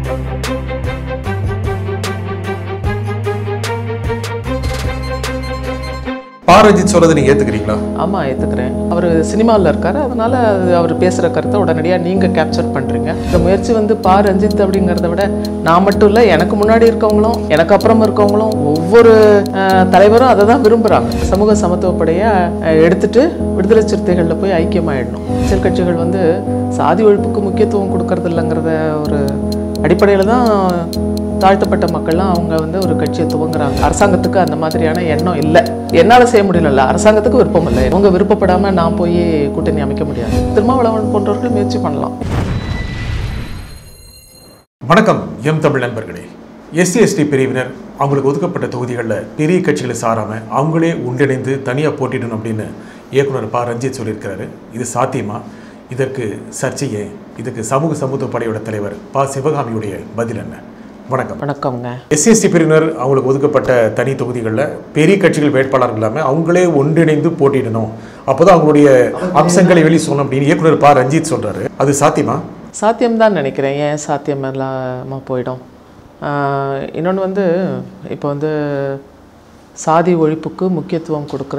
பாரஜித் சொல்றதை நீங்க ஏத்துக்கிறீங்களா ஆமாம் ஏற்றுக்கிறேன் அவர் சினிமாவில் இருக்காரு அதனால அது அவர் பேசுகிற கருத்தை உடனடியாக நீங்கள் கேப்சர் பண்ணுறீங்க இந்த முயற்சி வந்து பா ரஞ்சித் அப்படிங்கிறத விட நான் மட்டும் இல்லை எனக்கு முன்னாடி இருக்கவங்களும் எனக்கு அப்புறம் இருக்கவங்களும் ஒவ்வொரு அஹ், தலைவரும் அதை தான் விரும்புகிறாங்க சமூக சமத்துவப்படையை அஹ், எடுத்துட்டு விடுதலை சிறுத்தைகளில் போய் ஐக்கியமாயிடணும் அரசியல் கட்சிகள் வந்து சாதி ஒழிப்புக்கு முக்கியத்துவம் கொடுக்கறது இல்லைங்கிறத ஒரு அடிப்படையில் தான் தாழ்த்தப்பட்ட மக்கள்லாம் அவங்க வந்து ஒரு கட்சியை துவங்குறாங்க அரசாங்கத்துக்கு அந்த மாதிரியான எண்ணம் இல்லை என்னால் செய்ய முடியல அரசாங்கத்துக்கு விருப்பம் இல்லை இவங்க விருப்பப்படாமல் நான் போய் கூட்டணி அமைக்க முடியாது திருமாவளவன் போன்றவர்கள் முயற்சி பண்ணலாம் வணக்கம் எம் தமிழ் நண்பர்களே எஸ்சி எஸ்டி பிரிவினர் அவங்களுக்கு ஒதுக்கப்பட்ட தொகுதிகளில் பெரிய கட்சிகளை சாராம அவங்களே ஒன்றிணைந்து தனியாக போட்டிடணும் அப்படின்னு இயக்குனர் பா ரஞ்சித் சொல்லியிருக்கிறாரு இது சாத்தியமா இதற்கு சர்ச்சையே இதுக்கு சமூக சமூக படையோட தலைவர் பா சிவகாமியுடைய பதில் என்ன வணக்கம் வணக்கம்ங்க எஸ்சி எஸ்டி பிரிவினர் அவங்களுக்கு ஒதுக்கப்பட்ட தனி தொகுதிகளில் பெரிய கட்சிகள் வேட்பாளர்கள் இல்லாமல் அவங்களே ஒன்றிணைந்து போட்டியிடணும் அப்போதான் அவங்களுடைய அம்சங்களை வெளி சொல்லணும் அப்படின்னு இயக்குனர் பா ரஞ்சித் சொல்றாரு அது சாத்தியமா சாத்தியம்தான் நினைக்கிறேன் ஏன் சாத்தியம் இல்லாமல் போயிடும் இன்னொன்று வந்து இப்போ வந்து சாதி ஒழிப்புக்கு முக்கியத்துவம் கொடுக்குற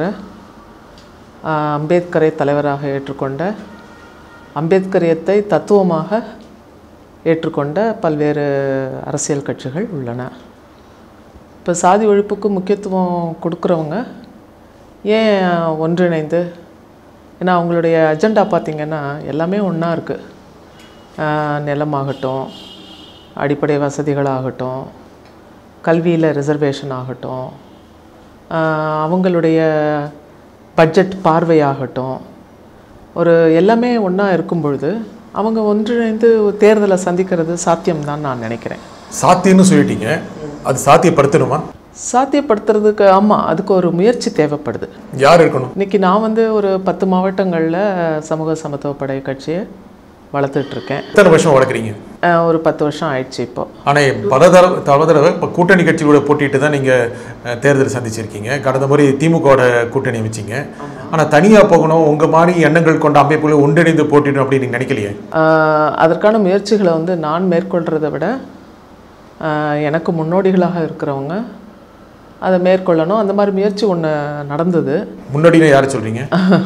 ஆஹ், அம்பேத்கரை தலைவராக ஏற்றுக்கொண்ட அம்பேத்கரியத்தை தத்துவமாக ஏற்றுக்கொண்ட பல்வேறு அரசியல் கட்சிகள் உள்ளன இப்போ சாதி ஒழிப்புக்கு முக்கியத்துவம் கொடுக்குறவங்க ஏன் ஒன்றிணைந்து ஏன்னா அவங்களுடைய அஜெண்டா பார்த்திங்கன்னா எல்லாமே ஒன்றா இருக்குது நிலமாகட்டும் அடிப்படை வசதிகளாகட்டும் கல்வியில் ரிசர்வேஷன் ஆகட்டும் ஆஹ் அவங்களுடைய பட்ஜெட் பார்வையாகட்டும் ஒரு எல்லாமே ஒன்றா இருக்கும் பொழுது அவங்க ஒன்றிணைந்து தேர்தலை சந்திக்கிறது சாத்தியம்தான் நான் நினைக்கிறேன் சாத்தியம்னு சொல்லிட்டீங்க அது சாத்தியப்படுத்தணுமா சாத்தியப்படுத்துறதுக்கு ஆமாம் அதுக்கு ஒரு முயற்சி தேவைப்படுது யார் இருக்கணும் இன்னைக்கு நான் வந்து ஒரு பத்து மாவட்டங்களில் சமூக சமத்துவ படை கட்சியை வளர்த்துட்டு இருக்கேன் எத்தனை வருஷம் வளர்க்குறீங்க அஹ் ஒரு பத்து வருஷம் ஆயிடுச்சு இப்போ ஆனால் பல தடவை பல தடவை இப்போ கூட்டணி கட்சிகளோட போட்டிட்டு தான் நீங்கள் தேர்தல் சந்திச்சிருக்கீங்க கடந்த முறை திமுகவோட கூட்டணி அமைச்சிங்க ஆனால் தனியாக போகணும் உங்கள் மாதிரி எண்ணங்கள் கொண்ட அமைப்புகளை ஒன்றிணைந்து போட்டிடணும் அப்படின்னு நீங்கள் நினைக்கலையே ஆஹ் அதற்கான முயற்சிகளை வந்து நான் மேற்கொள்கிறத விட ஆஹ் எனக்கு முன்னோடிகளாக இருக்கிறவங்க அதை மேற்கொள்ளணும் அந்த மாதிரி முயற்சி ஒன்று நடந்தது முன்னாடியே யாரை சொல்கிறீங்க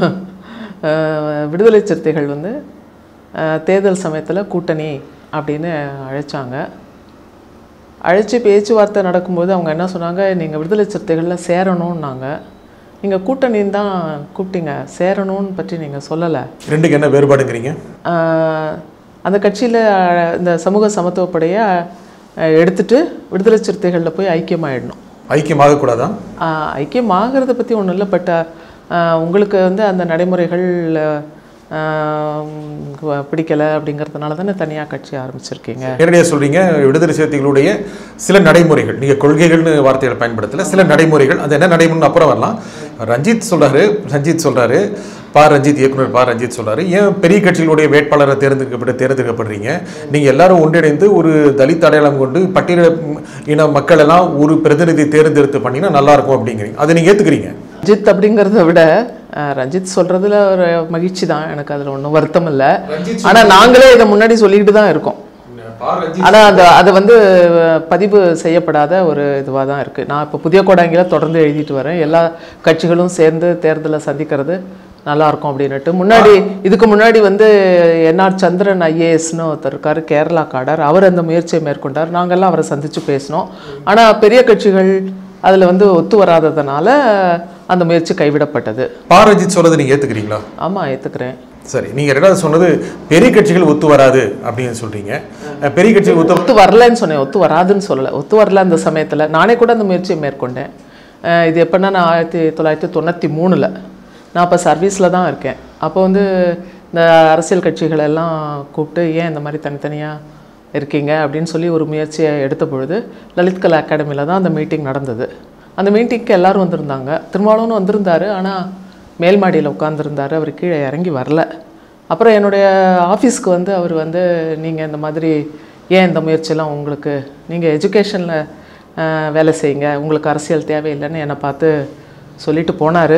ஆஹ் விடுதலை சிறுத்தைகள் வந்து ஆஹ் தேர்தல் சமயத்தில் கூட்டணி அப்படின்னு அழைச்சாங்க அழைச்சி பேச்சுவார்த்தை நடக்கும்போது அவங்க என்ன சொன்னாங்க நீங்கள் விடுதலை சிறுத்தைகளில் சேரணும்னாங்க நீங்கள் கூட்டணின்னு தான் கூப்பிட்டீங்க சேரணும்னு பற்றி நீங்கள் சொல்லலை ரெண்டுக்கு என்ன வேறுபாடுங்கிறீங்க ஆஹ் அந்த கட்சியில் இந்த சமூக சமத்துவப்படையை அஹ், எடுத்துட்டு விடுதலை சிறுத்தைகளில் போய் ஐக்கியமாயிடணும் ஐக்கியமாகக்கூடாதா ஆஹ், ஐக்கியமாகிறத பற்றி ஒன்றும் இல்லை பட் உங்களுக்கு வந்து அந்த நடைமுறைகள் ஆஹ், பிடிக்கலை அப்படிங்கிறதுனால தானே தனியாக கட்சி ஆரம்பிச்சிருக்கீங்க நேரடியாக சொல்கிறீங்க விடுதலை சிறுத்தைகளுடைய சில நடைமுறைகள் நீங்கள் கொள்கைகள்னு வார்த்தைகளை பயன்படுத்தல சில நடைமுறைகள் அது என்ன நடைமுறைன்னு அப்புறம் வரலாம் ரஞ்சித் சொல்றாரு ரஞ்சித் சொல்றாரு பா ரஞ்சித் இயக்குனர் பா ரஞ்சித் சொல்றாரு ஏன் பெரிய கட்சிகளுடைய வேட்பாளரை தேர்ந்தெடுக்கப்பட்டு தேர்ந்தெடுக்கப்படுறீங்க நீங்க எல்லாரும் ஒன்றிணைந்து ஒரு தலித் அடையாளம் கொண்டு பட்டியல இன மக்கள் எல்லாம் ஒரு பிரதிநிதி தேர்ந்தெடுத்து பண்ணினா நல்லா இருக்கும் அப்படிங்கிறீங்க அதை நீங்க ஏத்துக்கிறீங்க ரஞ்சித் அப்படிங்கிறத விட அஹ், ரஞ்சித் சொல்றதுல ஒரு மகிழ்ச்சி தான் எனக்கு அதில் ஒன்றும் வருத்தம் இல்லை ஆனால் நாங்களே இதை முன்னாடி சொல்லிக்கிட்டு தான் இருக்கோம் ஆனால் அந்த அது வந்து அஹ், பதிவு செய்யப்படாத ஒரு இதுவாக தான் இருக்குது நான் இப்போ புதிய கோடாங்கில தொடர்ந்து எழுதிட்டு வரேன் எல்லா கட்சிகளும் சேர்ந்து தேர்தலை சந்திக்கிறது நல்லா இருக்கும் அப்படின்னுட்டு முன்னாடி இதுக்கு முன்னாடி வந்து என்ஆர் சந்திரன் ஐஏஎஸ்னு ஒருத்தர் இருக்கார் கேரளா காடர் அவர் அந்த முயற்சியை மேற்கொண்டார் நாங்கள்லாம் அவரை சந்தித்து பேசினோம் ஆனால் பெரிய கட்சிகள் அதில் வந்து ஒத்து வராததுனால அந்த முயற்சி கைவிடப்பட்டது பா ரஞ்சித் சொல்றதை நீங்க ஏத்துக்கிறீங்களா ஆமாம் ஏற்றுக்கிறேன் சரி நீங்க ரெண்டாவது சொன்னது பெரிய கட்சிகள் ஒத்து வராது அப்படின்னு சொல்றீங்க அஹ் பெரிய கட்சிகள் ஒத்து ஒத்து வரலன்னு சொன்னேன் ஒத்து வராதுன்னு சொல்லலை ஒத்து வரல அந்த சமயத்தில் நானே கூட அந்த முயற்சியை மேற்கொண்டேன் அஹ் இது எப்போன்னா நான் ஆயிரத்தி தொள்ளாயிரத்தி தொண்ணூற்றி மூணில் நான் அப்போ சர்வீஸில் தான் இருக்கேன் அப்போ வந்து இந்த அரசியல் கட்சிகள் எல்லாம் கூப்பிட்டு ஏன் இந்த மாதிரி தனித்தனியாக இருக்கீங்க அப்படின்னு சொல்லி ஒரு முயற்சியை எடுத்த பொழுது லலித் கலா அகாடமியில் தான் அந்த மீட்டிங் நடந்தது அந்த மீட்டிங்க்கு எல்லாரும் வந்திருந்தாங்க திருமாவளவனும் வந்திருந்தாரு ஆனால் மேல் மாடியில் உட்காந்துருந்தாரு அவர் கீழே இறங்கி வரல அப்புறம் என்னுடைய ஆஃபீஸ்க்கு வந்து அவர் வந்து நீங்கள் இந்த மாதிரி ஏன் இந்த முயற்சியெல்லாம் உங்களுக்கு நீங்கள் எஜுகேஷனில் வேலை செய்யுங்க உங்களுக்கு அரசியல் தேவையில்லைன்னு என்னை பார்த்து சொல்லிட்டு போனார்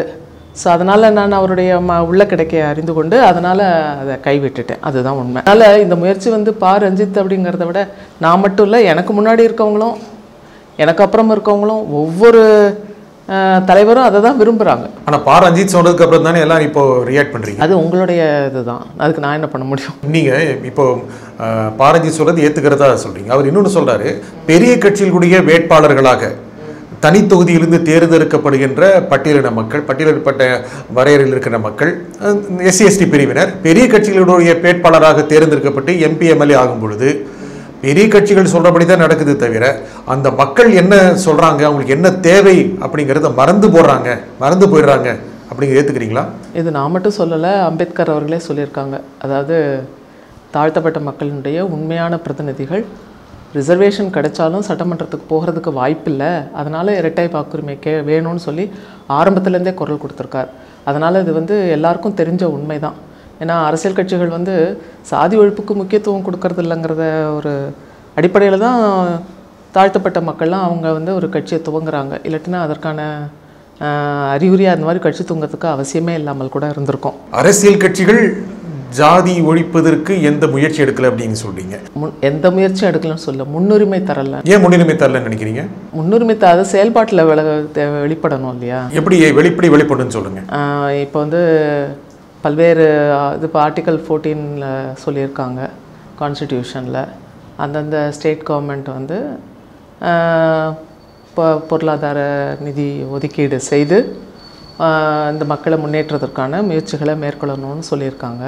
ஸோ அதனால் நான் அவருடைய ம உள்ள கிடைக்க அறிந்து கொண்டு அதனால் அதை கைவிட்டுட்டேன் அதுதான் உண்மை அதனால் இந்த முயற்சி வந்து பா ரஞ்சித் அப்படிங்கிறத விட நான் மட்டும் இல்லை எனக்கு முன்னாடி இருக்கவங்களும் எனக்கு அப்புறம் இருக்கவங்களும் ஒவ்வொரு அஹ், தலைவரும் அதை தான் விரும்புகிறாங்க ஆனா பா ரஞ்சித் சொன்னதுக்கு அப்புறம் தானே எல்லாரும் இப்போ ரியாக்ட் பண்றீங்க அது உங்களுடைய இதுதான் அதுக்கு நான் என்ன பண்ண முடியும் நீங்க இப்போ அஹ், பா ரஞ்சித் சொல்றது ஏத்துக்கிறதா சொல்றீங்க அவர் இன்னொன்னு சொல்றாரு பெரிய கட்சிகளுடைய வேட்பாளர்களாக தனி தொகுதியிலிருந்து தேர்ந்தெடுக்கப்படுகின்ற பட்டியலின மக்கள் பட்டியலிடப்பட்ட வரையறையில் இருக்கிற மக்கள் எஸ்சி எஸ்டி பிரிவினர் பெரிய கட்சிகளுடைய வேட்பாளராக தேர்ந்தெடுக்கப்பட்டு எம்பி எம்எல்ஏ ஆகும் பொழுது பெரிய கட்சிகள் சொல்றபடி தான் நடக்குது தவிர அந்த மக்கள் என்ன சொல்றாங்க அவங்களுக்கு என்ன தேவை அப்படிங்கிறத மறந்து போடுறாங்க மறந்து போயிடுறாங்க அப்படிங்கிற ஏத்துக்கிறீங்களா இது நான் மட்டும் சொல்லலை அம்பேத்கர் அவர்களே சொல்லியிருக்காங்க அதாவது தாழ்த்தப்பட்ட மக்களினுடைய உண்மையான பிரதிநிதிகள் ரிசர்வேஷன் கிடைச்சாலும் சட்டமன்றத்துக்கு போகிறதுக்கு வாய்ப்பில்லை அதனால் இரட்டை வாக்குரிமை கே வேணும்னு சொல்லி ஆரம்பத்துலேருந்தே குரல் கொடுத்துருக்கார் அதனால் இது வந்து எல்லாருக்கும் தெரிஞ்ச உண்மைதான் ஏன்னா அரசியல் கட்சிகள் வந்து சாதி ஒழிப்புக்கு முக்கியத்துவம் கொடுக்கறது இல்லைங்கிறத ஒரு அடிப்படையில் தான் தாழ்த்தப்பட்ட மக்கள்லாம் அவங்க வந்து ஒரு கட்சியை துவங்குறாங்க இல்லாட்டினா அதற்கான ஆஹ், அறிகுறியா அந்த மாதிரி கட்சி துவங்கிறதுக்கு அவசியமே இல்லாமல் கூட இருந்திருக்கும் அரசியல் கட்சிகள் ஜாதி ஒழிப்பதற்கு எந்த முயற்சி எடுக்கல அப்படின்னு சொல்றீங்க முன் எந்த முயற்சியும் எடுக்கலன்னு சொல்ல முன்னுரிமை தரல ஏன் முன்னுரிமை தரலன்னு நினைக்கிறீங்க முன்னுரிமை த அது செயல்பாட்டில் வில தெ- வெளிப்படணும் இல்லையா எப்படி வெளிப்படை வெளிப்படுன்னு சொல்லுங்க ஆஹ் இப்போ வந்து பல்வேறு ஆஹ், இது இப்போ ஆர்டிக்கல் ஃபோர்டீனில் சொல்லியிருக்காங்க கான்ஸ்டிடியூஷனில் அந்தந்த ஸ்டேட் கவர்மெண்ட் வந்து ஆஹ், பொ- பொருளாதார நிதி ஒதுக்கீடு செய்து ஆஹ், இந்த மக்களை முன்னேற்றத்திற்கான முயற்சிகளை மேற்கொள்ளணும்னு சொல்லியிருக்காங்க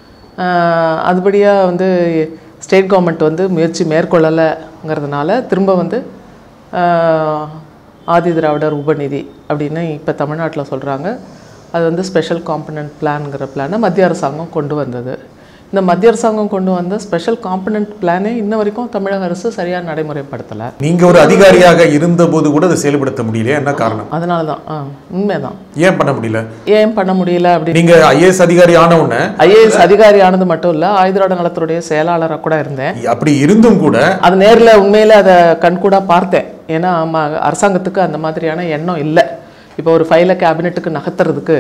ஆஹ், அதுபடியாக வந்து ஸ்டேட் கவர்மெண்ட் வந்து முயற்சி மேற்கொள்ளலைங்கிறதுனால திரும்ப வந்து ஆஹ், ஆதி திராவிடர் உபநிதி அப்படின்னு இப்போ தமிழ்நாட்டில் சொல்கிறாங்க அது வந்து ஸ்பெஷல் காம்பனன்ட் பிளான்ங்கிற பிளானை மத்திய அரசாங்கம் கொண்டு வந்தது இந்த மத்திய அரசாங்கம் கொண்டு வந்த ஸ்பெஷல் காம்பனன்ட் பிளானே இன்ன வரைக்கும் தமிழக அரசு சரியாக நடைமுறைப்படுத்தலை நீங்க ஒரு அதிகாரியாக இருந்தபோது கூட அதை செயல்படுத்த முடியல என்ன காரணம் அதனால தான் ஆ உண்மைதான் ஏன் பண்ண முடியல ஏன் பண்ண முடியல அப்படி நீங்க ஐஏஎஸ் அதிகாரி ஆன உடனே ஐஏஎஸ் அதிகாரி ஆனது மட்டும் இல்லை ஆயுதராட நலத்துடைய செயலாளராக கூட இருந்தேன் அப்படி இருந்தும் கூட அது நேரில் உண்மையில் அதை கண்கூடாக பார்த்தேன் ஏன்னா ம அரசாங்கத்துக்கு அந்த மாதிரியான எண்ணம் இல்லை இப்போ ஒரு ஃபைலை கேபினெட்டுக்கு நகர்த்துறதுக்கு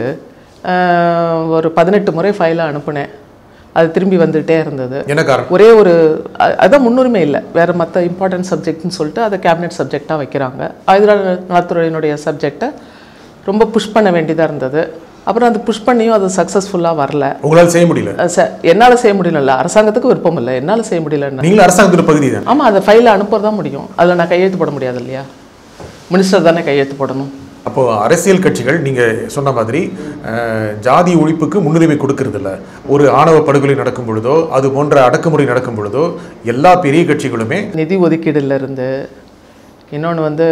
ஆஹ், ஒரு பதினெட்டு முறை ஃபைலை அனுப்புனேன் அது திரும்பி வந்துகிட்டே இருந்தது என்ன காரணம் ஒரே ஒரு அ- அதான் முன்னுரிமை இல்லை வேறு மற்ற இம்பார்ட்டன்ட் சப்ஜெக்ட்னு சொல்லிட்டு அதை கேபினெட் சப்ஜெக்டாக வைக்கிறாங்க ஆயுதராட நலத்துறையினுடைய சப்ஜெக்டை ரொம்ப புஷ் பண்ண வேண்டியதாக இருந்தது அப்புறம் அது புஷ் பண்ணியும் அது சக்ஸஸ்ஃபுல்லாக வரல உங்களால் செய்ய முடியல அஹ் ச என்னால் செய்ய முடியல அரசாங்கத்துக்கு விருப்பம் இல்லை என்னால் செய்ய முடியலன்னு நீங்களும் அரசாங்கத்தோட பகுதி தான் ஆமாம் அந்த ஃபைலை அனுப்புறது தான் முடியும் அதில் நான் கையெழுத்து போட முடியாது இல்லையா மினிஸ்டர் தானே கையெழுத்து போடணும் அப்போ அரசியல் கட்சிகள் நீங்க சொன்ன மாதிரி அஹ், ஜாதி ஒழிப்புக்கு முன்னுரிமை கொடுக்கறது இல்ல ஒரு ஆணவ படுகொலை நடக்கும் பொழுதோ அது போன்ற அடக்குமுறை நடக்கும் பொழுதோ எல்லா பெரிய கட்சிகளுமே நிதி ஒதுக்கீடுல இருந்து இன்னொன்று வந்து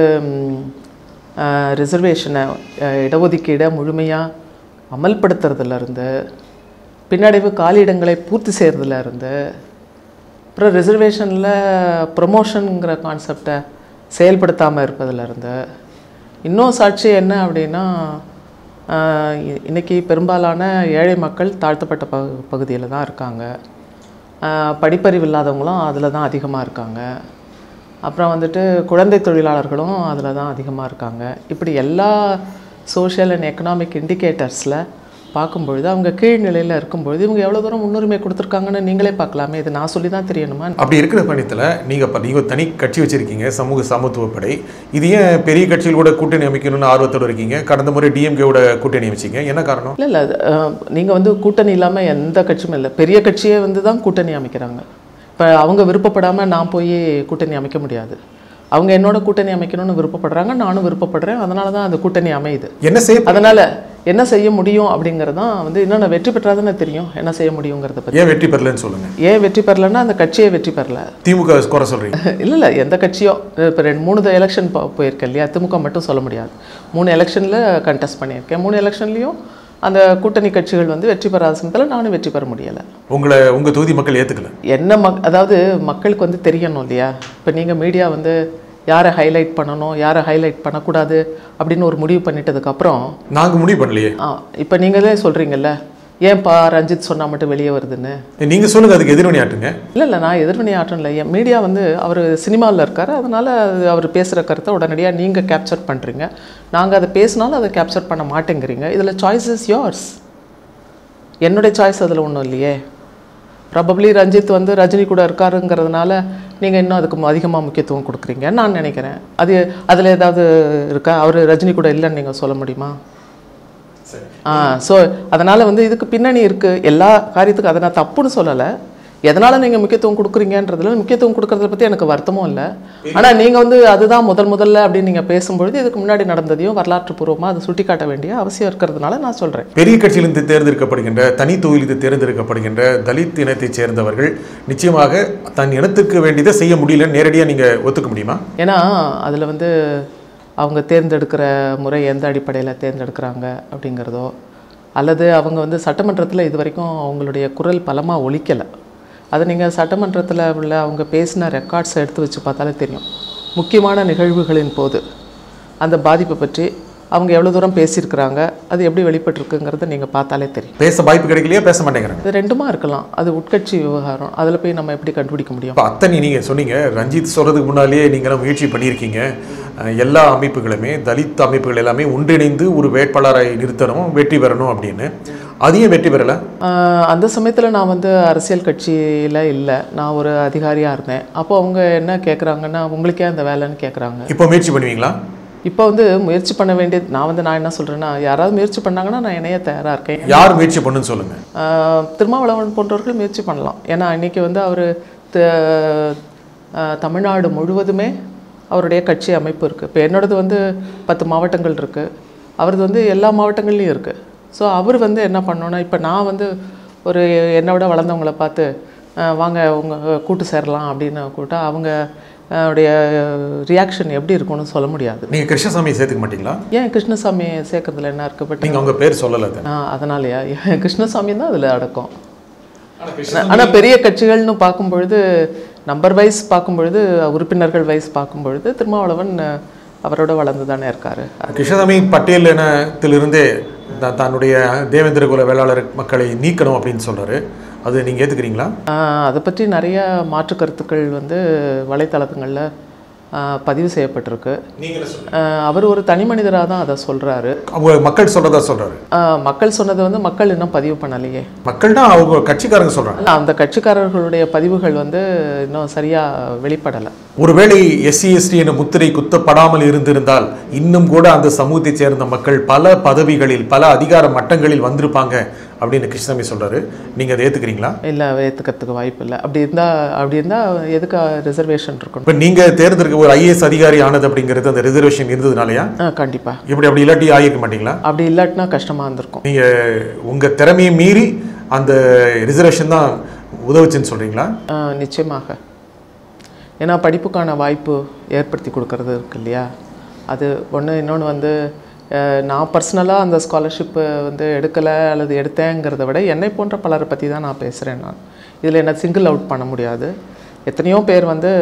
ரிசர்வேஷனை இடஒதுக்கீடை முழுமையாக அமல்படுத்துறதுல இருந்து பின்னடைவு காலியிடங்களை பூர்த்தி செய்கிறதுல இருந்து அப்புறம் ரிசர்வேஷனில் ப்ரொமோஷனுங்கிற கான்செப்டை செயல்படுத்தாமல் இருப்பதுல இருந்து இன்னும் சாட்சி என்ன அப்படின்னா ஆஹ் இ- இன்னைக்கு பெரும்பாலான ஏழை மக்கள் தாழ்த்தப்பட்ட பகு பகுதியில் தான் இருக்காங்க ஆஹ் படிப்பறிவு இல்லாதவங்களும் அதில் தான் அதிகமாக இருக்காங்க அப்புறம் வந்துட்டு குழந்தை தொழிலாளர்களும் அதில் தான் அதிகமாக இருக்காங்க இப்படி எல்லா சோஷியல் அண்ட் எக்கனாமிக் இண்டிகேட்டர்ஸில் பார்க்கும்பொழுது அவங்க கீழ்நிலையில் இருக்கும்பொழுது இவங்க எவ்வளோ தூரம் முன்னுரிமை கொடுத்துருக்காங்கன்னு நீங்களே பார்க்கலாமே இது நான் சொல்லி தான் தெரியணுமா அப்படி இருக்கிற பணியத்தில் நீங்கள் இப்போ நீங்கள் தனி கட்சி வச்சிருக்கீங்க சமூக சமத்துவ படை இது ஏன் பெரிய கட்சிகளோட கூட்டணி அமைக்கணும்னு ஆர்வத்தோட இருக்கீங்க கடந்த முறை டிஎம்கேவோட கூட்டணி அமைச்சிங்க என்ன காரணம் இல்லை இல்லை நீங்கள் வந்து கூட்டணி இல்லாமல் எந்த கட்சியும் இல்லை பெரிய கட்சியே வந்து தான் கூட்டணி அமைக்கிறாங்க இப்போ அவங்க விருப்பப்படாமல் நான் போய் கூட்டணி அமைக்க முடியாது அவங்க என்னோட கூட்டணி அமைக்கணும்னு விருப்பப்படுறாங்க நானும் விருப்பப்படுறேன் அதனால தான் அந்த கூட்டணி அமையுது என்ன செய்ய அதனால் என்ன செய்ய முடியும் அப்படிங்கிறது தான் வந்து இன்னும் நான் வெற்றி பெற்றாதானே தெரியும் என்ன செய்ய முடியுங்கிறத பற்றி ஏன் வெற்றி பெறலன்னு சொல்லுங்க ஏன் வெற்றி பெறலைன்னா அந்த கட்சியே வெற்றி பெறல திமுக குறை சொல்றீங்க இல்லை இல்லை எந்த கட்சியோ இப்போ ரெண்டு மூணு எலெக்ஷன் போயிருக்கேன் இல்லையா திமுக மட்டும் சொல்ல முடியாது மூணு எலெக்ஷனில் கண்டெஸ்ட் பண்ணியிருக்கேன் மூணு எலெக்ஷன்லேயும் அந்த கூட்டணி கட்சிகள் வந்து வெற்றி பெறாத சமயத்தில் நானும் வெற்றி பெற முடியலை உங்களை உங்க தொகுதி மக்கள் ஏத்துக்கல என்ன மக் அதாவது மக்களுக்கு வந்து தெரியணும் இல்லையா இப்போ நீங்கள் மீடியா வந்து யாரை ஹைலைட் பண்ணணும் யாரை ஹைலைட் பண்ணக்கூடாது அப்படின்னு ஒரு முடிவு பண்ணிட்டதுக்கப்புறம் நாங்க முடிவு பண்ணலையே ஆ இப்போ நீங்களே சொல்கிறீங்கல்ல ஏன் பா ரஞ்சித் சொன்னால் மட்டும் வெளியே வருதுன்னு நீங்க சொல்லுங்க அதுக்கு எதிர்வினையாட்டுங்க இல்லை இல்லை நான் எதிர்வினை ஆட்டம் இல்லை என் மீடியா வந்து அவர் சினிமாவில் இருக்கார் அதனால் அவர் பேசுகிற கருத்தை உடனடியாக நீங்கள் கேப்சர் பண்ணுறீங்க நாங்கள் அதை பேசினாலும் அதை கேப்சர் பண்ண மாட்டேங்கிறீங்க இதில் சாய்ஸ் இஸ் yours என்னுடைய சாய்ஸ் அதில் ஒன்றும் இல்லையே ப்ராபப்ளி ரஞ்சித் வந்து ரஜினி கூட இருக்காருங்கிறதுனால நீங்கள் இன்னும் அதுக்கு அதிகமாக முக்கியத்துவம் கொடுக்குறீங்கன்னு நான் நினைக்கிறேன் அது அதில் ஏதாவது இருக்கா அவர் ரஜினி கூட இல்லைன்னு நீங்கள் சொல்ல முடியுமா ஆ ஸோ அதனால் வந்து இதுக்கு பின்னணி இருக்குது எல்லா காரியத்துக்கும் அதை நான் தப்புன்னு சொல்லலை எதனால் நீங்கள் முக்கியத்துவம் கொடுக்குறீங்கன்றதுல முக்கியத்துவம் கொடுக்கறத பற்றி எனக்கு வருத்தமும் இல்லை ஆனால் நீங்கள் வந்து அதுதான் முதல் முதல்ல அப்படின்னு நீங்கள் பேசும்பொழுது இதுக்கு முன்னாடி நடந்ததையும் வரலாற்று பூர்வமாக அதை சுட்டி காட்ட வேண்டிய அவசியம் இருக்கிறதுனால நான் சொல்கிறேன் பெரிய கட்சியிலிருந்து தேர்ந்தெடுக்கப்படுகின்ற தனி தொகுதியிலிருந்து தேர்ந்தெடுக்கப்படுகின்ற தலித் இனத்தைச் சேர்ந்தவர்கள் நிச்சயமாக தன் இனத்துக்கு வேண்டியதை செய்ய முடியலன்னு நேரடியாக நீங்க ஒத்துக்க முடியுமா ஏன்னா அதில் வந்து அவங்க தேர்ந்தெடுக்கிற முறை எந்த அடிப்படையில் தேர்ந்தெடுக்கிறாங்க அப்படிங்கிறதோ அல்லது அவங்க வந்து சட்டமன்றத்தில் இது வரைக்கும் அவங்களுடைய குரல் பலமாக ஒலிக்கலை அதை நீங்கள் சட்டமன்றத்தில் உள்ள அவங்க பேசின ரெக்கார்ட்ஸை எடுத்து வச்சு பார்த்தாலே தெரியும் முக்கியமான நிகழ்வுகளின் போது அந்த பாதிப்பை பற்றி அவங்க எவ்வளோ தூரம் பேசியிருக்கிறாங்க அது எப்படி வெளிப்பட்டிருக்குங்கிறத நீங்கள் பார்த்தாலே தெரியும் பேச வாய்ப்பு கிடைக்கலையா பேச மாட்டேங்கிறாங்க இது ரெண்டுமா இருக்கலாம் அது உட்கட்சி விவகாரம் அதில் போய் நம்ம எப்படி கண்டுபிடிக்க முடியும் இப்போ அத்தனை நீங்கள் சொன்னீங்க ரஞ்சித் சொல்கிறதுக்கு முன்னாலேயே நீங்களும் முயற்சி பண்ணியிருக்கீங்க அஹ் எல்லா அமைப்புகளுமே தலித் அமைப்புகள் எல்லாமே ஒன்றிணைந்து ஒரு வேட்பாளரை நிறுத்தணும் வெற்றி பெறணும் அப்படின்னு அதையும் வெற்றி பெறலை ஆஹ் அந்த சமயத்தில் நான் வந்து அரசியல் கட்சியில் இல்லை நான் ஒரு அதிகாரியாக இருந்தேன் அப்போ அவங்க என்ன கேட்குறாங்கன்னா உங்களுக்கே அந்த வேலைன்னு கேட்குறாங்க இப்போ முயற்சி பண்ணுவீங்களா இப்போ வந்து முயற்சி பண்ண வேண்டியது நான் வந்து நான் என்ன சொல்கிறேன்னா யாராவது முயற்சி பண்ணாங்கன்னா நான் இணைய தயாராக இருக்கேன் யார் முயற்சி பண்ணுன்னு சொல்லுங்க ஆஹ் திருமாவளவன் போன்றவர்கள் முயற்சி பண்ணலாம் ஏன்னா இன்னைக்கு வந்து அவர் தமிழ்நாடு முழுவதுமே அவருடைய கட்சி அமைப்பு இருக்குது இப்போ என்னோடது வந்து பத்து மாவட்டங்கள் இருக்குது அவரது வந்து எல்லா மாவட்டங்கள்லேயும் இருக்குது ஸோ அவர் வந்து என்ன பண்ணோன்னா இப்போ நான் வந்து ஒரு என்னை விட வளர்ந்தவங்கள பார்த்து ஆஹ் வாங்க உங்கள் கூட்டு சேரலாம் அப்படின்னு கூட்டா அவங்க ஆஹ் உடைய ரியாக்ஷன் எப்படி இருக்கும்னு சொல்ல முடியாது நீங்க கிருஷ்ணசாமியை சேர்த்துக்க மாட்டீங்களா ஏன் கிருஷ்ணசாமி சேர்க்கறதுல என்ன இருக்குது பட் நீங்க அவங்க பேர் சொல்லலை அது. அதனாலயா கிருஷ்ணசாமி தான் அதில் அடக்கம் ஆனா பெரிய கட்சிகள்னு பார்க்கும் பொழுது நம்பர் வைஸ் பார்க்கும் பொழுது உறுப்பினர்கள் வைஸ் பார்க்கும் பொழுது திருமாவளவன் அஹ், அவரோட வளர்ந்து தானே இருக்காரு கிருஷ்ணசாமி பட்டியல் இனத்திலிருந்தே த- தன்னுடைய தேவேந்திர குல வேளாளர் மக்களை நீக்கணும் அப்படின்னு சொல்றாரு அது நீங்க ஏத்துக்கிறீங்களா ஆஹ், அதை பற்றி நிறைய மாற்று கருத்துக்கள் வந்து வலைத்தளங்களில் பதிவு செய்யப்பட்டிருக்கு ஆஹ், அவர் ஒரு தனி மனிதராக தான் அதை சொல்றாரு அவங்க மக்கள் சொல்றதா சொல்றாரு ஆஹ், மக்கள் சொன்னதை வந்து மக்கள் இன்னும் பதிவு பண்ணலையே மக்கள்னா அவங்க கட்சிக்காரங்க சொல்றாங்க அல்ல, அந்த கட்சிக்காரர்களுடைய பதிவுகள் வந்து இன்னும் சரியா வெளிப்படலை ஒருவேளை எஸ்சி எஸ்டி என முத்திரை குத்தப்படாமல் இருந்திருந்தால் இன்னும் கூட அந்த சமூகத்தைச் சேர்ந்த மக்கள் பல பதவிகளில் பல அதிகார மட்டங்களில் வந்திருப்பாங்க அப்படின்னு கிருஷ்ணசாமி சொல்றாரு நீங்க அதை ஏத்துக்கிறீங்களா இல்லை ஏற்றுக்கிறதுக்கு வாய்ப்பு இல்லை அப்படி இருந்தால் அப்படி இருந்தால் எதுக்கு ரிசர்வேஷன் இருக்கணும் இப்ப நீங்க தேர்ந்தெடுக்க ஒரு ஐஏஎஸ் அதிகாரி ஆனது அப்படிங்கிறது அந்த ரிசர்வேஷன் இருந்ததுனாலயா ஆ கண்டிப்பாக இப்படி அப்படி இல்லாட்டி ஆகியிருக்க மாட்டீங்களா அப்படி இல்லாட்டினா கஷ்டமாக இருந்திருக்கும் நீங்க உங்க திறமையை மீறி அந்த ரிசர்வேஷன் தான் உதவுச்சுன்னு சொல்றீங்களா ஆ, நிச்சயமாக ஏன்னா படிப்புக்கான வாய்ப்பு ஏற்படுத்தி கொடுக்கறது இருக்கு இல்லையா அது ஒன்று இன்னொன்று வந்து அஹ், நான் பர்சனலாக அந்த ஸ்காலர்ஷிப்பு வந்து எடுக்கலை அல்லது எடுத்தேங்கிறத விட என்னை போன்ற பலரை பற்றி தான் நான் பேசுகிறேன் நான் இதில் என்ன சிங்கிள் அவுட் பண்ண முடியாது எத்தனையோ பேர் வந்து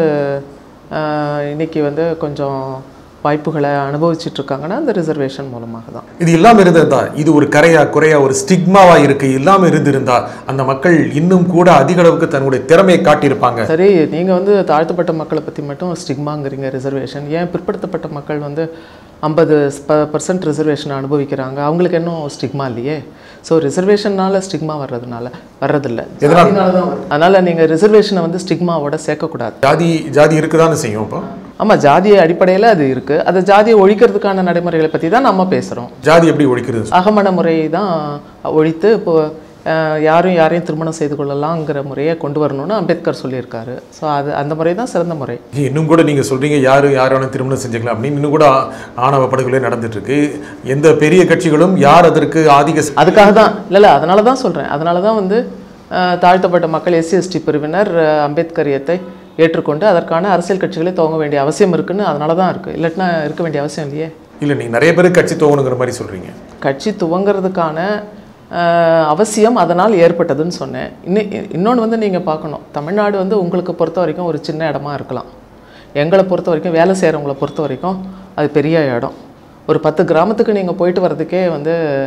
அஹ், இன்னைக்கு வந்து கொஞ்சம் வாய்ப்புகளை அனுபவிச்சுட்டு இருக்காங்கன்னா அந்த ரிசர்வேஷன் மூலமாக தான் இது இல்லாம இருந்திருந்தா இது ஒரு கரையா குறையா ஒரு ஸ்டிக்மாவா இருக்கு இல்லாம இருந்திருந்தா அந்த மக்கள் இன்னும் கூட அதிக அளவுக்கு தன்னுடைய திறமையை காட்டியிருப்பாங்க சரி நீங்கள் வந்து தாழ்த்தப்பட்ட மக்களை பற்றி மட்டும் ஸ்டிக்மாங்கிறீங்க ரிசர்வேஷன் ஏன் பிற்படுத்தப்பட்ட மக்கள் வந்து ஐம்பது பர்சன்ட் ரிசர்வேஷன் அனுபவிக்கிறாங்க அவங்களுக்கு இன்னும் ஸ்டிக்மா இல்லையே ஸோ ரிசர்வேஷன்னால ஸ்டிக்மா வர்றதுனால வர்றதில்ல அதனால் நீங்கள் ரிசர்வேஷனை வந்து ஸ்டிக்மாவோட சேர்க்கக்கூடாது ஜாதி ஜாதி இருக்குதான்னு செய்யும் இப்போ ஆமாம் ஜாதிய அடிப்படையில் அது இருக்குது அந்த ஜாதியை ஒழிக்கிறதுக்கான நடைமுறைகளை பற்றி தான் நம்ம பேசுகிறோம் ஜாதி எப்படி ஒழிக்கிறது அகமண முறை தான் ஒழித்து இப்போ அஹ், யாரும் யாரையும் திருமணம் செய்து கொள்ளலாங்கிற முறையை கொண்டு வரணும்னு அம்பேத்கர் சொல்லியிருக்காரு ஸோ அது அந்த முறை தான் சிறந்த முறை இன்னும் கூட நீங்க சொல்றீங்க யாரு யாரான திருமணம் செஞ்சுக்கலாம் அப்படின்னு இன்னும் கூட ஆணவ படுகொலை நடந்துட்டு இருக்கு எந்த பெரிய கட்சிகளும் யார் அதற்கு ஆதிக்க ச- அதுக்காக தான் இல்லை இல்லை அதனால தான் சொல்கிறேன் அதனால தான் வந்து அஹ், தாழ்த்தப்பட்ட மக்கள் எஸ்சி எஸ்டி பிரிவினர் அஹ், அம்பேத்கரியத்தை ஏற்றுக்கொண்டு அதற்கான அரசியல் கட்சிகளை துவங்க வேண்டிய அவசியம் இருக்குன்னு அதனால தான் இருக்குது இல்லாட்டினா இருக்க வேண்டிய அவசியம் இல்லையே இல்ல நீங்க நிறைய பேர் கட்சி துவங்கணுங்கிற மாதிரி சொல்றீங்க கட்சி துவங்கிறதுக்கான அஹ், அவசியம் அதனால் ஏற்பட்டதுன்னு சொன்னேன் இன்னும் இன்னொன்று வந்து நீங்கள் பார்க்கணும் தமிழ்நாடு வந்து உங்களுக்கு பொறுத்த வரைக்கும் ஒரு சின்ன இடமா இருக்கலாம் எங்களை பொறுத்த வரைக்கும் வேலை செய்கிறவங்கள பொறுத்த வரைக்கும் அது பெரிய இடம் ஒரு பத்து கிராமத்துக்கு நீங்கள் போயிட்டு வர்றதுக்கே வந்து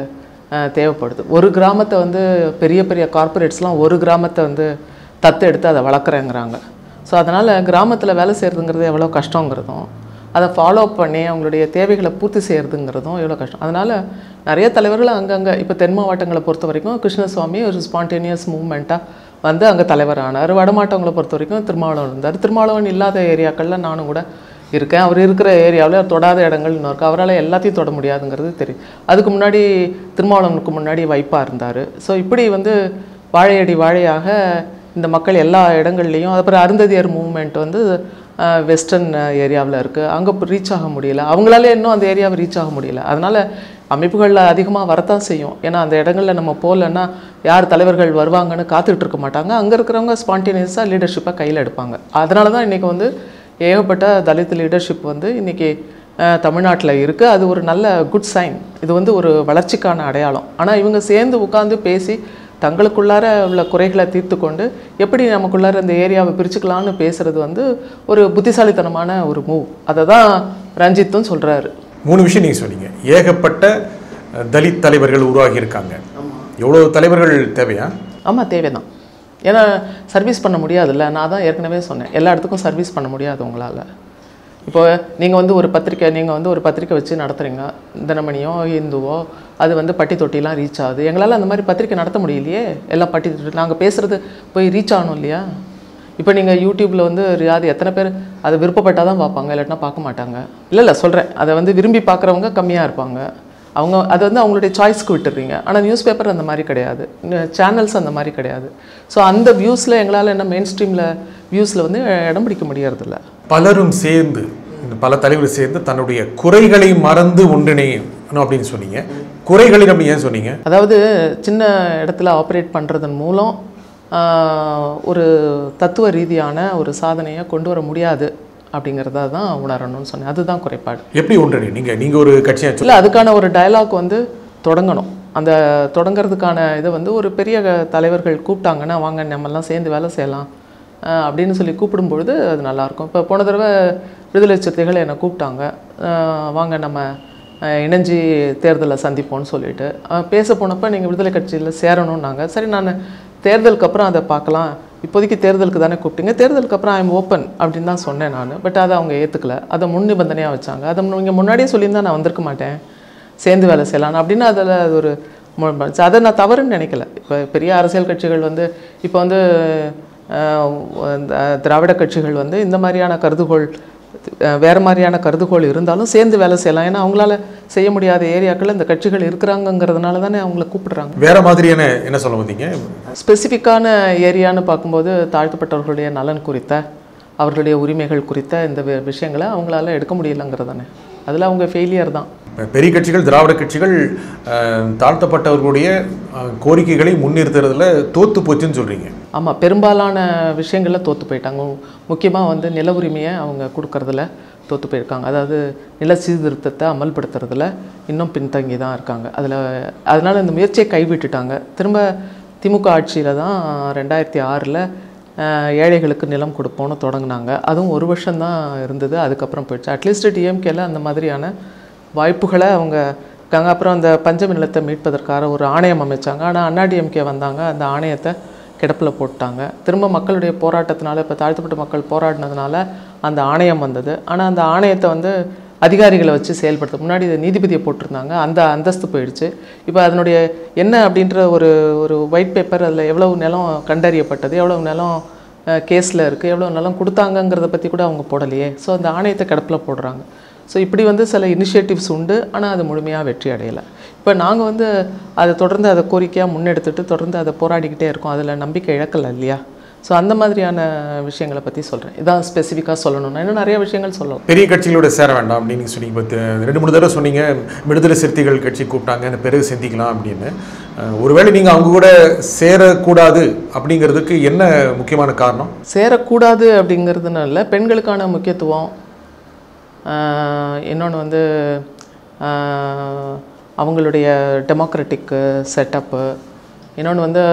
அஹ், தேவைப்படுது ஒரு கிராமத்தை வந்து பெரிய பெரிய கார்ப்பரேட்ஸ்லாம் ஒரு கிராமத்தை வந்து தத்து எடுத்து அதை வளர்க்குறேங்கிறாங்க ஸோ அதனால் கிராமத்தில் வேலை செய்கிறதுங்கிறது எவ்வளோ கஷ்டங்கிறதும் அதை ஃபாலோ பண்ணி அவங்களுடைய தேவைகளை பூர்த்தி செய்கிறதுங்கிறதும் எவ்வளோ கஷ்டம் அதனால் நிறைய தலைவர்கள் அங்கங்கே இப்போ தென் மாவட்டங்களை பொறுத்த வரைக்கும் கிருஷ்ணசுவாமி ஒரு ஸ்பான்டேனியஸ் மூவ்மெண்ட்டாக வந்து அங்கே தலைவர் ஆனார் வடமாட்டவங்களை பொறுத்த வரைக்கும் திருமாவளவன் இருந்தார் திருமாவளவன் இல்லாத ஏரியாக்களில் நானும் கூட இருக்கேன் அவர் இருக்கிற ஏரியாவில் தொடாத இடங்கள் இன்னும் இருக்குது அவரால் எல்லாத்தையும் தொட முடியாதுங்கிறது தெரியும் அதுக்கு முன்னாடி திருமாவளவனுக்கு முன்னாடி வைப்பாக இருந்தார் ஸோ இப்படி வந்து வாழையடி வாழையாக இந்த மக்கள் எல்லா இடங்கள்லையும் அப்புறம் அருந்ததியர் மூவ்மெண்ட் வந்து வெஸ்டர்ன் ஏரியாவில் இருக்குது அங்கே ரீச் ஆக முடியல அவங்களால இன்னும் அந்த ஏரியாவை ரீச் ஆக முடியல அதனால் அமைப்புகளில் அதிகமாக வரத்தான் செய்யும் ஏன்னா அந்த இடங்களில் நம்ம போகலன்னா யார் தலைவர்கள் வருவாங்கன்னு காத்துட்டு இருக்க மாட்டாங்க அங்கே இருக்கிறவங்க ஸ்பான்டேனியஸாக லீடர்ஷிப்பை கையில் எடுப்பாங்க அதனால தான் இன்றைக்கி வந்து ஏகப்பட்ட தலித் லீடர்ஷிப் வந்து இன்றைக்கி தமிழ்நாட்டில் இருக்குது அது ஒரு நல்ல குட் சைன் இது வந்து ஒரு வளர்ச்சிக்கான அடையாளம் ஆனால் இவங்க சேர்ந்து உட்காந்து பேசி தங்களுக்குள்ளார உள்ள குறைகளை தீர்த்து கொண்டு எப்படி நமக்குள்ளார இந்த ஏரியாவை பிரிச்சுக்கலாம்னு பேசுறது வந்து ஒரு புத்திசாலித்தனமான ஒரு மூவ் அதை தான் ரஞ்சித்தும் சொல்கிறாரு மூணு விஷயம் நீங்கள் சொன்னீங்க ஏகப்பட்ட அஹ், தலித் தலைவர்கள் உருவாகி இருக்காங்க எவ்வளோ தலைவர்கள் தேவையா ஆமாம் தேவைதான் ஏன்னா சர்வீஸ் பண்ண முடியாதுல்ல நான் தான் ஏற்கனவே சொன்னேன் எல்லா இடத்துக்கும் சர்வீஸ் பண்ண முடியாது உங்களால் இப்போ நீங்கள் வந்து ஒரு பத்திரிக்கை நீங்கள் வந்து ஒரு பத்திரிக்கை வச்சு நடத்துகிறீங்க தினமணியோ இந்துவோ அது வந்து பட்டி தொட்டிலாம் ரீச் ஆகுது எங்களால் அந்த மாதிரி பத்திரிக்கை நடத்த முடியலையே எல்லாம் பட்டி தொட்டி நாங்கள் பேசுகிறது போய் ரீச் ஆகணும் இல்லையா இப்போ நீங்கள் யூடியூப்பில் வந்து அது எத்தனை பேர் அதை விருப்பப்பட்டால் தான் பார்ப்பாங்க இல்லாட்டினா பார்க்க மாட்டாங்க இல்லை இல்லை சொல்கிறேன் அதை வந்து விரும்பி பார்க்குறவங்க கம்மியாக இருப்பாங்க அவங்க அது வந்து அவங்களுடைய சாய்ஸ்க்கு விட்டுடுறீங்க ஆனால் நியூஸ் பேப்பர் அந்த மாதிரி கிடையாது சேனல்ஸ் அந்த மாதிரி கிடையாது ஸோ அந்த வியூஸில் எங்களால் என்ன மெயின் ஸ்ட்ரீமில் வியூஸில் வந்து இடம் பிடிக்க முடியறதில்ல பலரும் சேர்ந்து இந்த பல தலைவர்கள் சேர்ந்து தன்னுடைய குறைகளை மறந்து ஒன்றிணையணும் அப்படின்னு சொன்னீங்க குறைகளை நம்ம ஏன் சொன்னீங்க அதாவது சின்ன இடத்துல ஆப்ரேட் பண்ணுறதன் மூலம் ஆஹ், ஒரு தத்துவ ரீதியான ஒரு சாதனையை கொண்டு வர முடியாது அப்படிங்கிறத தான் உணரணும்னு சொன்னேன் அதுதான் குறைபாடு எப்படி ஒன்றிணையும் நீங்கள் நீங்கள் ஒரு கட்சியாக சொல்லி இல்லை அதுக்கான ஒரு டயலாக் வந்து தொடங்கணும் அந்த தொடங்கிறதுக்கான இதை வந்து ஒரு பெரிய க- தலைவர்கள் கூப்பிட்டாங்கன்னா வாங்க நம்மெல்லாம் சேர்ந்து வேலை செய்யலாம் அஹ் அப்படின்னு சொல்லி கூப்பிடும்பொழுது அது நல்லாயிருக்கும் இப்போ போன தடவை விடுதலை சிறுத்தைகள் என்னை கூப்பிட்டாங்க அஹ் வாங்க நம்ம அஹ் இணைஞ்சு தேர்தலில் சந்திப்போம்னு சொல்லிட்டு அஹ் பேச போனப்போ நீங்கள் விடுதலை கட்சியில் சேரணும்னாங்க சரி நான் தேர்தலுக்கு அப்புறம் அதை பார்க்கலாம் இப்போதைக்கு தேர்தலுக்கு தானே கூப்பிட்டீங்க தேர்தலுக்கு அப்புறம் ஐம் ஓப்பன் அப்படின்னு தான் சொன்னேன் நான் பட் அதை அவங்க ஏற்றுக்கல அதை முன் நிபந்தனையாக வச்சாங்க அதை நீங்கள் முன்னாடியே சொல்லியிருந்தா நான் வந்திருக்க மாட்டேன் சேர்ந்து வேலை செய்யலாம் அப்படின்னு அதில் அது ஒரு மு- ம- அதை நான் தவறுன்னு நினைக்கல இப்போ பெரிய அரசியல் கட்சிகள் வந்து இப்போ வந்து அஹ், இந்த திராவிட கட்சிகள் வந்து இந்த மாதிரியான கருதுகோள் அஹ், வேற மாதிரியான கருதுகோள் இருந்தாலும் சேர்ந்து வேலை செய்யலாம் ஏன்னா அவங்களால செய்ய முடியாத ஏரியாக்களில் இந்த கட்சிகள் இருக்கிறாங்கிறதுனால தானே அவங்கள கூப்பிடுறாங்க வேற மாதிரியான என்ன சொல்ல வந்தீங்க ஸ்பெசிஃபிக்கான ஏரியான்னு பார்க்கும்போது தாழ்த்தப்பட்டவர்களுடைய நலன் குறித்த அவர்களுடைய உரிமைகள் குறித்த இந்த வி- விஷயங்களை அவங்களால எடுக்க முடியலங்கிறது தானே அதில் அவங்க ஃபெயிலியர் தான் இப்ப பெரிய கட்சிகள் திராவிட கட்சிகள் அஹ், தாழ்த்தப்பட்டவர்களுடைய அஹ், கோரிக்கைகளை முன்னிறுத்துறதுல தோத்து போச்சுன்னு சொல்றீங்க ஆமாம் பெரும்பாலான விஷயங்களில் தோற்று போயிட்டாங்க முக்கியமாக வந்து நில உரிமையை அவங்க கொடுக்கறதுல தோற்று போயிருக்காங்க அதாவது நில சீர்திருத்தத்தை அமல்படுத்துறதுல இன்னும் பின்தங்கி தான் இருக்காங்க அதில் அதனால் இந்த முயற்சியை கைவிட்டுட்டாங்க திரும்ப திமுக ஆட்சியில் தான் ரெண்டாயிரத்தி ஆறில் ஏழைகளுக்கு நிலம் கொடுப்போம்னு தொடங்கினாங்க அதுவும் ஒரு வருஷம்தான் இருந்தது அதுக்கப்புறம் போயிடுச்சு அட்லீஸ்ட் டிஎம்கேல அந்த மாதிரியான வாய்ப்புகளை அவங்க இருக்காங்க அப்புறம் அந்த பஞ்சமி நிலத்தை மீட்பதற்காக ஒரு ஆணையம் அமைச்சாங்க ஆனால் அண்ணாடிஎம்கே வந்தாங்க அந்த ஆணையத்தை கிடப்பில் போட்டாங்க திரும்ப மக்களுடைய போராட்டத்தினால இப்போ தாழ்த்தப்பட்ட மக்கள் போராடினதுனால அந்த ஆணையம் வந்தது ஆனால் அந்த ஆணையத்தை வந்து அதிகாரிகளை வச்சு செயல்படுத்த முன்னாடி இது நீதிபதியை போட்டிருந்தாங்க அந்த அந்தஸ்து போயிடுச்சு இப்போ அதனுடைய என்ன அப்படின்ற ஒரு ஒரு ஒயிட் பேப்பர் அதில் எவ்வளவு நிலம் கண்டறியப்பட்டது எவ்வளவு நிலம் கேஸில் இருக்குது எவ்வளோ நிலம் கொடுத்தாங்கங்கிறத பற்றி கூட அவங்க போடலையே ஸோ அந்த ஆணையத்தை கிடப்பில் போடுறாங்க ஸோ இப்படி வந்து சில இனிஷியேட்டிவ்ஸ் உண்டு ஆனால் அது முழுமையாக வெற்றி அடையலை இப்போ நாங்கள் வந்து அதை தொடர்ந்து அதை கோரிக்கையாக முன்னெடுத்துட்டு தொடர்ந்து அதை போராடிக்கிட்டே இருக்கோம் அதில் நம்பிக்கை இழக்கலை இல்லையா ஸோ அந்த மாதிரியான விஷயங்களை பற்றி சொல்கிறேன் இதான் ஸ்பெசிஃபிக்காக சொல்லணும்னா இன்னும் நிறைய விஷயங்கள் சொல்லலாம் பெரிய கட்சிகளோட சேர வேண்டாம் அப்படின்னு நீங்க சொன்னீங்க இப்போ தி- ரெண்டு மூணு தடவை சொன்னீங்க விடுதலை சிறுத்தைகள் கட்சி கூப்பிட்டாங்க இந்த பிறகு சிந்திக்கலாம் அப்படின்னு அஹ், ஒருவேளை நீங்கள் அவங்க கூட சேரக்கூடாது அப்படிங்கிறதுக்கு என்ன முக்கியமான காரணம் சேரக்கூடாது அப்படிங்கிறதுனால பெண்களுக்கான முக்கியத்துவம் இன்னொன்று வந்து ஆஹ், அவங்களுடைய டெமோக்ராட்டிக் செட்டப்பு இன்னொன்று வந்து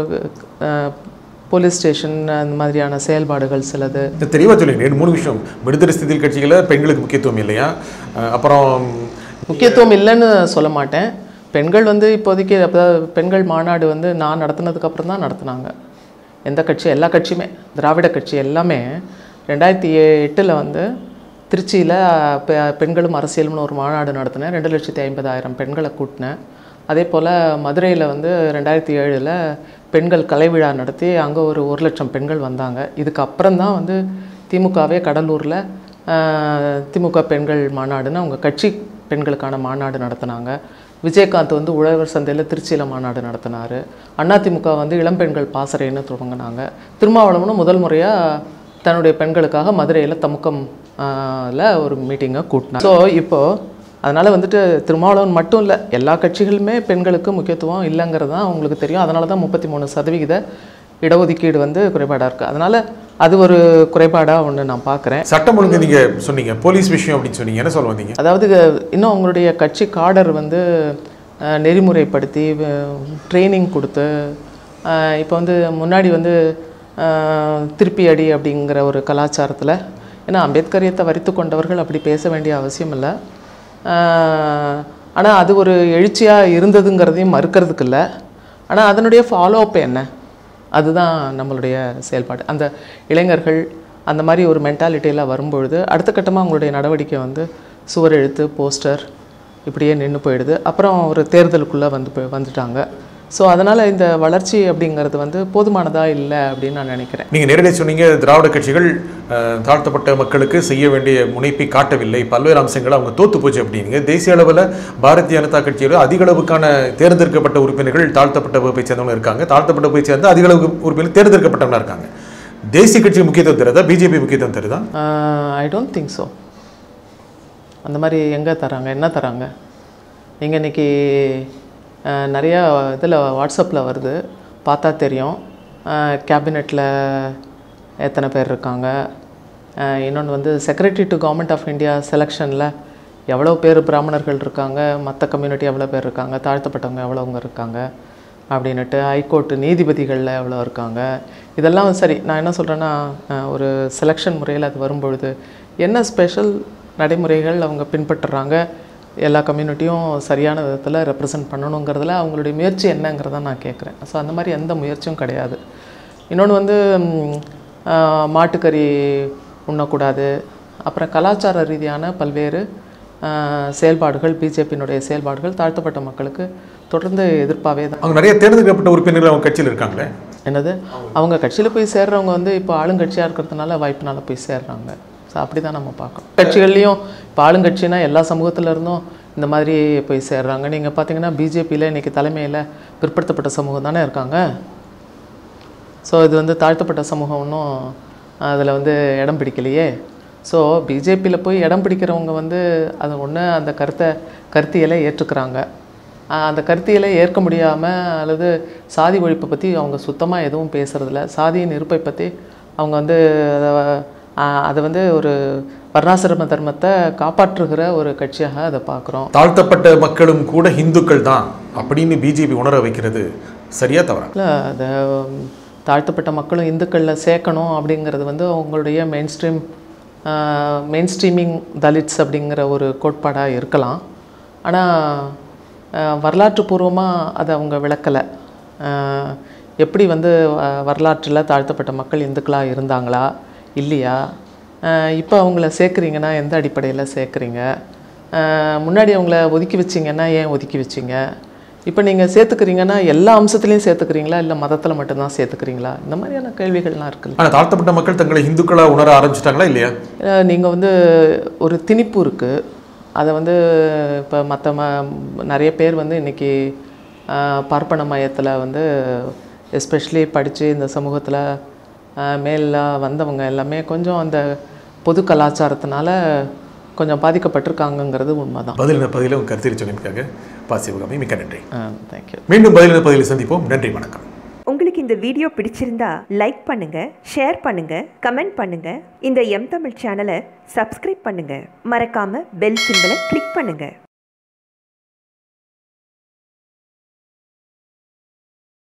போலீஸ் ஸ்டேஷன் அந்த மாதிரியான செயல்பாடுகள் சிலது இது தெளிவாக சொல்லுங்க ரெண்டு மூணு விஷயம் விடுதலை சிறுத்தைகள் கட்சிகளை பெண்களுக்கு முக்கியத்துவம் இல்லையா அஹ், அப்புறம் முக்கியத்துவம் இல்லைன்னு சொல்ல மாட்டேன் பெண்கள் வந்து இப்போதைக்கு அதாவது பெண்கள் மாநாடு வந்து நான் நடத்தினதுக்கு அப்புறம் தான் நடத்துனாங்க எந்த கட்சி எல்லா கட்சியுமே திராவிட கட்சி எல்லாமே ரெண்டாயிரத்தி எட்டில் வந்து திருச்சியில் பெ பெண்களும் அரசியலும்னு ஒரு மாநாடு நடத்தினேன் ரெண்டு லட்சத்தி ஐம்பதாயிரம் பெண்களை கூட்டினேன் அதே போல் மதுரையில் வந்து ரெண்டாயிரத்தி ஏழில் பெண்கள் கலை விழா நடத்தி அங்கே ஒரு ஒரு லட்சம் பெண்கள் வந்தாங்க இதுக்கு அப்புறம் தான் வந்து திமுகவே கடலூரில் ஆஹ், திமுக பெண்கள் மாநாடுன்னு அவங்க கட்சி பெண்களுக்கான மாநாடு நடத்தினாங்க விஜயகாந்த் வந்து உழவர் சந்தையில் திருச்சியில் மாநாடு நடத்தினார் அதிமுக வந்து இளம்பெண்கள் பாசறைன்னு தொடங்கினாங்க திருமாவளவனும் முதல் முறையாக தன்னுடைய பெண்களுக்காக மதுரையில் தமுக்கம் ஆஹ், ல ஒரு மீட்டிங்கை கூட்டினார் ஸோ இப்போது அதனால் வந்துட்டு திருமாவளவன் மட்டும் இல்லை எல்லா கட்சிகளுமே பெண்களுக்கு முக்கியத்துவம் இல்லைங்கிறது தான் அவங்களுக்கு தெரியும் அதனால தான் முப்பத்தி மூணு சதவிகித இடஒதுக்கீடு வந்து குறைபாடாக இருக்குது அதனால் அது ஒரு குறைபாடாக ஒன்று நான் பார்க்குறேன் சட்டம் ஒழுங்கு நீங்க சொன்னீங்க போலீஸ் விஷயம் அப்படின்னு சொன்னீங்க என்ன சொல்ல வந்தீங்க அதாவது இது இன்னும் அவங்களுடைய கட்சி காடர் வந்து அஹ், நெறிமுறைப்படுத்தி ட்ரைனிங் கொடுத்து இப்போ வந்து முன்னாடி வந்து அஹ், திருப்பி அடி அப்படிங்கிற ஒரு கலாச்சாரத்தில் ஏன்னா அம்பேத்கரியத்தை வரித்து கொண்டவர்கள் அப்படி பேச வேண்டிய அவசியம் இல்லை ஆனால் அது ஒரு எழுச்சியாக இருந்ததுங்கிறதையும் மறுக்கிறதுக்கு இல்லை ஆனால் அதனுடைய ஃபாலோ அப் என்ன அதுதான் நம்மளுடைய செயல்பாடு அந்த இளைஞர்கள் அந்த மாதிரி ஒரு மென்டாலிட்டியில் வரும்பொழுது அடுத்த கட்டமாக அவங்களுடைய நடவடிக்கை வந்து சுவர் எழுத்து போஸ்டர் இப்படியே நின்று போயிடுது அப்புறம் ஒரு தேர்தலுக்குள்ளே வந்து போய் வந்துட்டாங்க ஸோ அதனால் இந்த வளர்ச்சி அப்படிங்கிறது வந்து போதுமானதாக இல்லை அப்படின்னு நான் நினைக்கிறேன் நீங்க நேரடியாக சொன்னீங்க திராவிட கட்சிகள் அஹ், தாழ்த்தப்பட்ட மக்களுக்கு செய்ய வேண்டிய முனைப்பை காட்டவில்லை பல்வேறு அம்சங்களை அவங்க தோத்து போச்சு அப்படிங்க தேசிய அளவில் பாரதிய ஜனதா கட்சியில் அதிக அளவுக்கான தேர்ந்தெடுக்கப்பட்ட உறுப்பினர்கள் தாழ்த்தப்பட்ட வகுப்பை சேர்ந்தவங்க இருக்காங்க தாழ்த்தப்பட்ட வகுப்பை சேர்ந்து அதிக அளவு உறுப்பினர் தேர்ந்தெடுக்கப்பட்டவங்க இருக்காங்க தேசிய கட்சி முக்கியத்துவம் தருதா பிஜேபி முக்கியத்துவம் தருதா ஐ டோன்ட் திங்க் ஸோ அந்த மாதிரி எங்கே தராங்க என்ன தராங்க நீங்கள் இன்றைக்கி நிறையா இதில் வாட்ஸ்அப்பில் வருது பார்த்தா தெரியும் கேபினெட்டில் எத்தனை பேர் இருக்காங்க இன்னொன்று வந்து secretary to government of India செலெக்ஷனில் எவ்வளோ பேர் பிராமணர்கள் இருக்காங்க மற்ற கம்யூனிட்டி எவ்வளோ பேர் இருக்காங்க தாழ்த்தப்பட்டவங்க எவ்வளோங்க இருக்காங்க அப்படின்னுட்டு ஹைகோர்ட்டு நீதிபதிகளில் எவ்வளோ இருக்காங்க இதெல்லாம் சரி நான் என்ன சொல்கிறேன்னா ஒரு செலெக்ஷன் முறையில் அது வரும்பொழுது என்ன ஸ்பெஷல் நடைமுறைகள் அவங்க பின்பற்றுறாங்க எல்லா கம்யூனிட்டியும் சரியான விதத்தில் ரெப்ரசன்ட் பண்ணணுங்கிறதுல அவங்களுடைய முயற்சி என்னங்கிறத நான் கேட்குறேன் ஸோ அந்த மாதிரி எந்த முயற்சியும் கிடையாது இன்னொன்று வந்து ம், ஆஹ், மாட்டுக்கறி உண்ணக்கூடாது அப்புறம் கலாச்சார ரீதியான பல்வேறு ஆஹ், செயல்பாடுகள் பிஜேபியினுடைய செயல்பாடுகள் தாழ்த்தப்பட்ட மக்களுக்கு தொடர்ந்து எதிர்ப்பாகவே தான் அவங்க நிறைய தேர்ந்தெடுக்கப்பட்ட உறுப்பினர்கள் அவங்க கட்சியில் இருக்காங்களே என்னது அவங்க கட்சியில் போய் சேர்றவங்க வந்து இப்போ ஆளுங்கட்சியாக இருக்கிறதுனால வாய்ப்புனால போய் சேர்றாங்க ஸோ அப்படி தான் நம்ம பார்க்கணும் கட்சிகள்லையும் இப்போ ஆளுங்கட்சினா எல்லா சமூகத்துல இருந்தும் இந்த மாதிரி போய் சேர்றாங்க நீங்கள் பார்த்தீங்கன்னா பிஜேபியில் இன்றைக்கி தலைமையில் பிற்படுத்தப்பட்ட சமூகம் தானே இருக்காங்க ஸோ இது வந்து தாழ்த்தப்பட்ட சமூகம் ஒன்றும் அதில் வந்து இடம் பிடிக்கலையே ஸோ பிஜேபியில் போய் இடம் பிடிக்கிறவங்க வந்து அது ஒன்று அந்த கருத்தை கருத்தியலை ஏற்றுக்கிறாங்க ஆஹ் அந்த கருத்தியலை ஏற்க முடியாமல் அல்லது சாதி ஒழிப்பை பற்றி அவங்க சுத்தமாக எதுவும் பேசுறதில்ல சாதியின் இருப்பை பற்றி அவங்க வந்து அதை ஆஹ் அதை வந்து ஒரு வர்ணாசிரம தர்மத்தை காப்பாற்றுகிற ஒரு கட்சியாக அதை பார்க்குறோம் தாழ்த்தப்பட்ட மக்களும் கூட இந்துக்கள் தான் அப்படின்னு பிஜேபி உணர வைக்கிறது சரியா தவறா இல்லை அதை உம், தாழ்த்தப்பட்ட மக்களும் இந்துக்களில் சேர்க்கணும் அப்படிங்கிறது வந்து அவங்களுடைய main stream main streaming Dalits அப்படிங்கிற ஒரு கோட்பாடாக இருக்கலாம் ஆனால் வரலாற்று பூர்வமாக அதை அவங்க விளக்கலை எப்படி வந்து வரலாற்றில் தாழ்த்தப்பட்ட மக்கள் இந்துக்களாக இருந்தாங்களா இல்லையா இப்போ அவங்கள சேர்க்குறீங்கன்னா எந்த அடிப்படையில் சேர்க்குறீங்க முன்னாடி அவங்கள ஒதுக்கி வச்சிங்கன்னா ஏன் ஒதுக்கி வச்சிங்க இப்போ நீங்கள் சேர்த்துக்கிறீங்கன்னா எல்லா அம்சத்துலேயும் சேர்த்துக்கிறீங்களா இல்லை மதத்தில் மட்டும்தான் சேர்த்துக்கிறீங்களா இந்த மாதிரியான கேள்விகள்லாம் இருக்குல்ல ஆனா தாழ்த்தப்பட்ட மக்கள் தங்களை இந்துக்களா உணர ஆரம்பிச்சிட்டாங்களா இல்லையா நீங்கள் வந்து ஒரு திணிப்பு இருக்குது அதை வந்து இப்போ மற்ற ம நிறைய பேர் வந்து இன்றைக்கி பார்ப்பன மையத்தில் வந்து எஸ்பெஷலி படித்து இந்த சமூகத்தில் மேல வந்தவங்க எல்லாமே கொஞ்சம் அந்த பொது கலாச்சாரத்தினால கொஞ்சம் பாதிக்கப்பட்டிருக்காங்கங்கிறது உண்மைதான் பதிலின பதில உங்க கருத்தில் சொன்னதுக்காக பாசிவகாமி மிக்க நன்றி தேங்க்யூ மீண்டும் பதிலின பதிலில் சந்திப்போம் நன்றி வணக்கம் உங்களுக்கு இந்த வீடியோ பிடிச்சிருந்தா லைக் பண்ணுங்க ஷேர் பண்ணுங்க கமெண்ட் பண்ணுங்க இந்த எம் தமிழ் சேனலை சப்ஸ்கிரைப் பண்ணுங்க மறக்காம பெல் சிம்பலை கிளிக் பண்ணுங்க